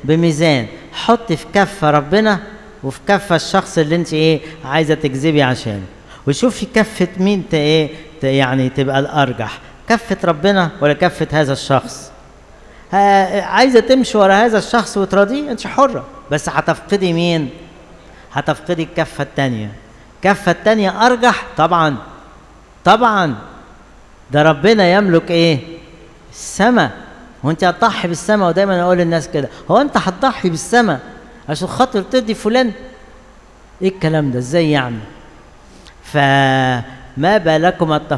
بميزان حط في كفه ربنا وفي كفه الشخص اللي انت ايه عايزه تكذبي عشانه وشوفي كفه مين ت ايه ت يعني تبقى الارجح كفه ربنا ولا كفه هذا الشخص ها- عايزه تمشي ورا هذا الشخص وتراضيه انت حره بس هتفقدي مين هتفقدي الكفه التانيه الكفه التانيه ارجح طبعا طبعا ده ربنا يملك ايه السماء وانت هتضحي بالسماء ودايما اقول للناس كده هو انت هتضحي بالسماء عشان خاطر ترضي فلان ايه الكلام ده ازاي يعني فما بالكم التف